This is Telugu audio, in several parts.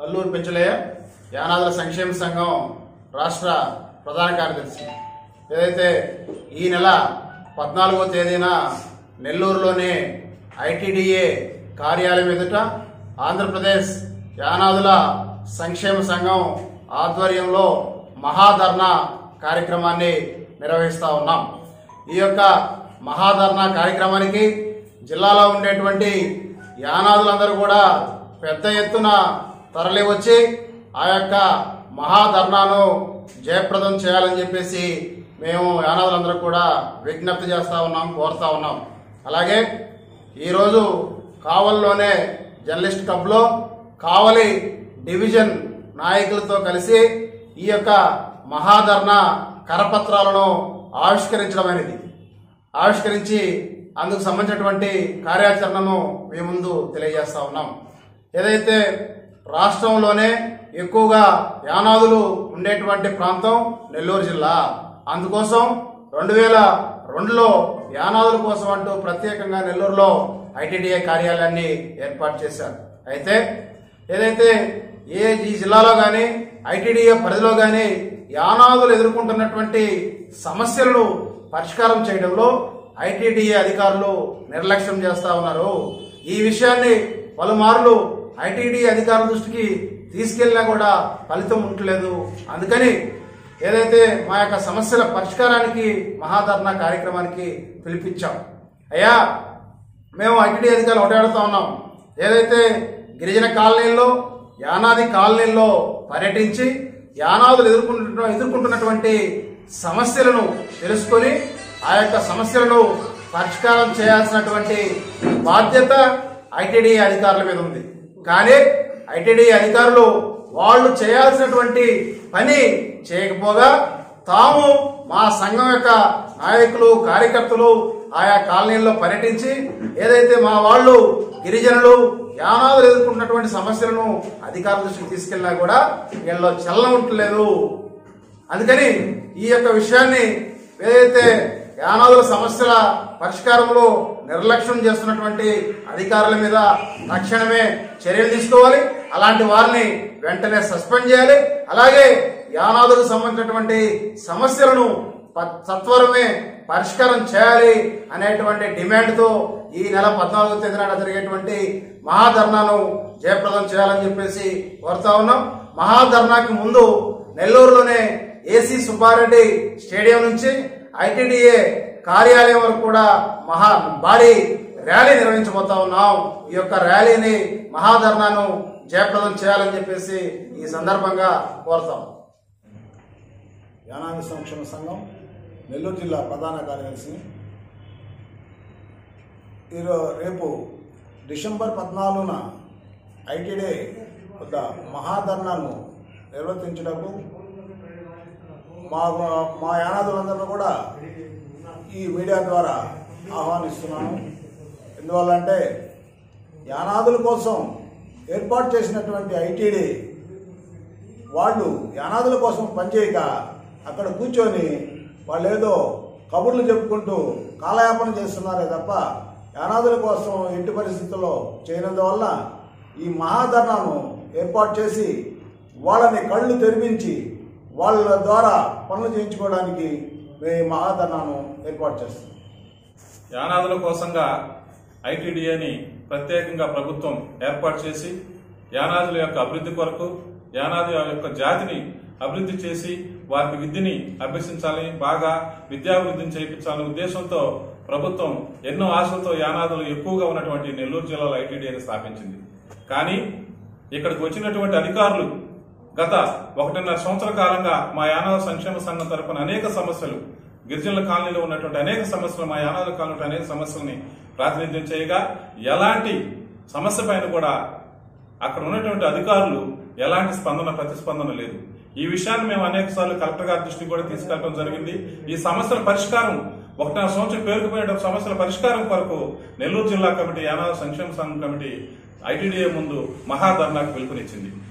కల్లూరు పెంచలయ్య యానాదుల సంక్షేమ సంఘం రాష్ట్ర ప్రధాన కార్యదర్శి ఏదైతే ఈ నెల పద్నాలుగో తేదీన నెల్లూరులోని ఐటీడీఏ కార్యాలయం ఎదుట ఆంధ్రప్రదేశ్ యానాదుల సంక్షేమ సంఘం ఆధ్వర్యంలో మహాధర్నా కార్యక్రమాన్ని నిర్వహిస్తా ఉన్నాం ఈ యొక్క మహాధర్నా కార్యక్రమానికి జిల్లాలో ఉండేటువంటి యానాదులందరూ కూడా పెద్ద ఎత్తున తరలి వచ్చి ఆ యొక్క మహాధర్నాను జయప్రదం చేయాలని చెప్పేసి మేము యానాదులందరూ కూడా విజ్ఞప్తి చేస్తా ఉన్నాం కోరుతా ఉన్నాం అలాగే ఈరోజు కావలిలోనే జర్నలిస్ట్ క్లబ్లో కావలి డివిజన్ నాయకులతో కలిసి ఈ యొక్క మహాధర్నా కరపత్రాలను ఆవిష్కరించడం అనేది ఆవిష్కరించి అందుకు సంబంధించినటువంటి కార్యాచరణను మీ ముందు తెలియజేస్తా ఉన్నాం ఏదైతే రాష్ట్రంలోనే ఎక్కువగా యానాదులు ఉండేటువంటి ప్రాంతం నెల్లూరు జిల్లా అందుకోసం రెండు వేల రెండులో యానాదుల కోసం అంటూ ప్రత్యేకంగా నెల్లూరులో ఐటీడీఏ కార్యాలయాన్ని ఏర్పాటు చేశారు అయితే ఏదైతే ఏ ఈ జిల్లాలో కానీ ఐటీడీఏ పరిధిలో కానీ యానాదులు ఎదుర్కొంటున్నటువంటి సమస్యలను పరిష్కారం చేయడంలో ఐటీడీఏ అధికారులు నిర్లక్ష్యం చేస్తా ఉన్నారు ఈ విషయాన్ని పలుమార్లు ఐటీడీ అధికారుల దృష్టికి తీసుకెళ్లినా కూడా ఫలితం ఉండలేదు అందుకని ఏదైతే మా యొక్క సమస్యల పరిష్కారానికి మహాధర్నా కార్యక్రమానికి పిలిపించాం అయ్యా మేము ఐటీడీ అధికారులు ఒకటే అడుగుతా ఉన్నాం ఏదైతే గిరిజన కాలనీల్లో యానాది కాలనీల్లో పర్యటించి యానాదులు ఎదుర్కొంటున్న ఎదుర్కొంటున్నటువంటి సమస్యలను తెలుసుకొని ఆ యొక్క సమస్యలను పరిష్కారం చేయాల్సినటువంటి బాధ్యత ఐటీడీ అధికారుల మీద ఉంది కానీ ఐటీడీ అధికారులు వాళ్ళు చేయాల్సినటువంటి పని చేయకపోగా తాము మా సంఘం యొక్క నాయకులు కార్యకర్తలు ఆయా కాలనీల్లో పర్యటించి ఏదైతే మా వాళ్ళు గిరిజనులు యానాదులు ఎదుర్కొంటున్నటువంటి సమస్యలను అధికారుల దృష్టికి తీసుకెళ్ళినా కూడా వీళ్ళలో చలనం ఉండలేదు అందుకని ఈ యొక్క విషయాన్ని ఏదైతే యానాదుల సమస్యల పరిష్కారంలో నిర్లక్ష్యం చేస్తున్నటువంటి అధికారుల మీద తక్షణమే చర్యలు తీసుకోవాలి అలాంటి వారిని వెంటనే సస్పెండ్ చేయాలి అలాగే యానాదులకు సంబంధించినటువంటి సమస్యలను ప- సత్వరమే పరిష్కారం చేయాలి అనేటువంటి డిమాండ్తో ఈ నెల పద్నాలుగో తేదీ నాడు జరిగేటువంటి మహాధర్నాను జయప్రదం చేయాలని చెప్పేసి కోరుతా ఉన్నాం మహాధర్నాకి ముందు నెల్లూరులోనే ఏసీ సుబ్బారెడ్డి స్టేడియం నుంచి ఐటీడీఏ కార్యాలయం వరకు కూడా మహా భారీ ర్యాలీ నిర్వహించబోతా ఉన్నాం ఈ యొక్క ర్యాలీని మహాధర్నాను జయప్రదం చేయాలని చెప్పేసి ఈ సందర్భంగా కోరుతాం యానాది సంక్షేమ సంఘం నెల్లూరు జిల్లా ప్రధాన కార్యదర్శి ఈరో రేపు డిసెంబర్ పద్నాలుగున ఐటీడీ వద్ద మహాధర్నాను నిర్వర్తించటకు మా మా యానాదులందరూ కూడా ఈ మీడియా ద్వారా ఆహ్వానిస్తున్నాను ఎందువల్లంటే యానాదుల కోసం ఏర్పాటు చేసినటువంటి ఐటీడీ వాళ్ళు యానాదుల కోసం పనిచేయక అక్కడ కూర్చొని వాళ్ళు ఏదో కబుర్లు చెప్పుకుంటూ కాలయాపన చేస్తున్నారే తప్ప యానాదుల కోసం ఎట్టి పరిస్థితుల్లో చేయనందువల్ల ఈ మహాధర్నాను ఏర్పాటు చేసి వాళ్ళని కళ్ళు తెరిపించి వాళ్ళ ద్వారా పనులు చేయించుకోవడానికి మేము ఈ మహాధర్నాను ఏర్పాటు చేస్తాం యానాదుల కోసంగా ఐటీడీఏని ప్రత్యేకంగా ప్రభుత్వం ఏర్పాటు చేసి యానాదుల యొక్క అభివృద్ధి కొరకు యానాది యొక్క జాతిని అభివృద్ధి చేసి వారికి విద్యని అభ్యసించాలని బాగా విద్యాభివృద్ధిని చేయించాలనే ఉద్దేశంతో ప్రభుత్వం ఎన్నో ఆశలతో యానాదులు ఎక్కువగా ఉన్నటువంటి నెల్లూరు జిల్లాలో ఐటీడీఏని స్థాపించింది కానీ ఇక్కడికి వచ్చినటువంటి అధికారులు గత ఒకటిన్నర సంవత్సర కాలంగా మా యానాద సంక్షేమ సంఘం తరపున అనేక సమస్యలు గిరిజనుల కాలనీలో ఉన్నటువంటి అనేక సమస్యలు మా యానాద కాలనీలో అనేక సమస్యల్ని ప్రాతినిధ్యం చేయగా ఎలాంటి సమస్య పైన కూడా అక్కడ ఉన్నటువంటి అధికారులు ఎలాంటి స్పందన ప్రతిస్పందన లేదు ఈ విషయాన్ని మేము అనేక సార్లు కలెక్టర్ గారి దృష్టికి కూడా తీసుకెళ్ళడం జరిగింది ఈ సమస్యల పరిష్కారం ఒకటిన్నర సంవత్సరం పేరుకుపోయిన సమస్యల పరిష్కారం కొరకు నెల్లూరు జిల్లా కమిటీ యానాద సంక్షేమ సంఘం కమిటీ ఐటీడీఏ ముందు మహాధర్నాకు పిలుపునిచ్చింది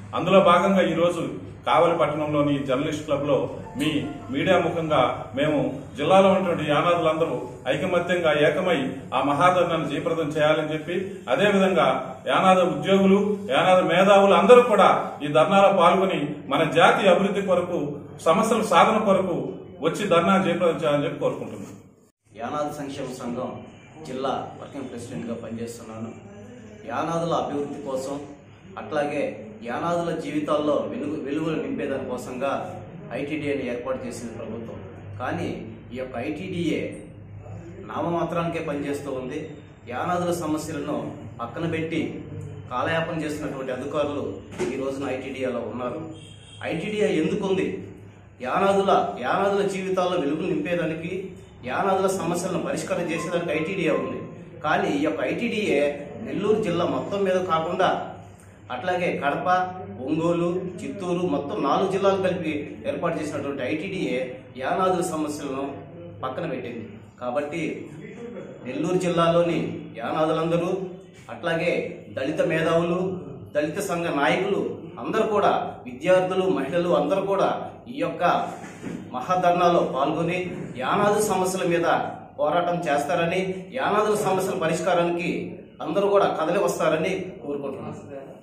అందులో భాగంగా ఈ రోజు కావలి పట్టణంలోని జర్నలిస్ట్ క్లబ్ లో మీ మీడియా ముఖంగా మేము జిల్లాలో ఉన్నటువంటి యానాదులందరూ ఐకమత్యంగా ఏకమై ఆ మహాధర్నాన్ని జయప్రదం చేయాలని చెప్పి అదేవిధంగా యానాద ఉద్యోగులు యానాద మేధావులు అందరూ కూడా ఈ ధర్నాలో పాల్గొని మన జాతి అభివృద్ధి కొరకు సమస్యల సాధన కొరకు వచ్చి ధర్నా జయప్రదం చేయాలని చెప్పి కోరుకుంటున్నాం యానాది సంక్షేమ సంఘం జిల్లా వర్కింగ్ ప్రెసిడెంట్గా పనిచేస్తున్నాను యానాదుల అభివృద్ధి కోసం అట్లాగే యానాదుల జీవితాల్లో వెలుగు వెలుగులు నింపేదాని కోసంగా ఐటీడీఏని ఏర్పాటు చేసింది ప్రభుత్వం కానీ ఈ యొక్క ఐటీడీఏ నామమాత్రానికే పనిచేస్తూ ఉంది యానాదుల సమస్యలను పక్కన పెట్టి కాలయాపన చేస్తున్నటువంటి అధికారులు ఈ రోజున ఐటీడీఏలో ఉన్నారు ఐటీడీఏ ఎందుకుంది యానాదుల యానాదుల జీవితాల్లో వెలుగులు నింపేదానికి యానాదుల సమస్యలను పరిష్కారం చేసేదానికి ఐటీడీఏ ఉంది కానీ ఈ యొక్క ఐటీడీఏ నెల్లూరు జిల్లా మొత్తం మీద కాకుండా అట్లాగే కడప ఒంగోలు చిత్తూరు మొత్తం నాలుగు జిల్లాలు కలిపి ఏర్పాటు చేసినటువంటి ఐటీడీఏ యానాదుల సమస్యలను పక్కన పెట్టింది కాబట్టి నెల్లూరు జిల్లాలోని యానాదులందరూ అట్లాగే దళిత మేధావులు దళిత సంఘ నాయకులు అందరూ కూడా విద్యార్థులు మహిళలు అందరూ కూడా ఈ యొక్క మహాధర్నాలో పాల్గొని యానాదు సమస్యల మీద పోరాటం చేస్తారని యానాదుల సమస్యల పరిష్కారానికి అందరూ కూడా కదలి వస్తారని కోరుకుంటున్నాను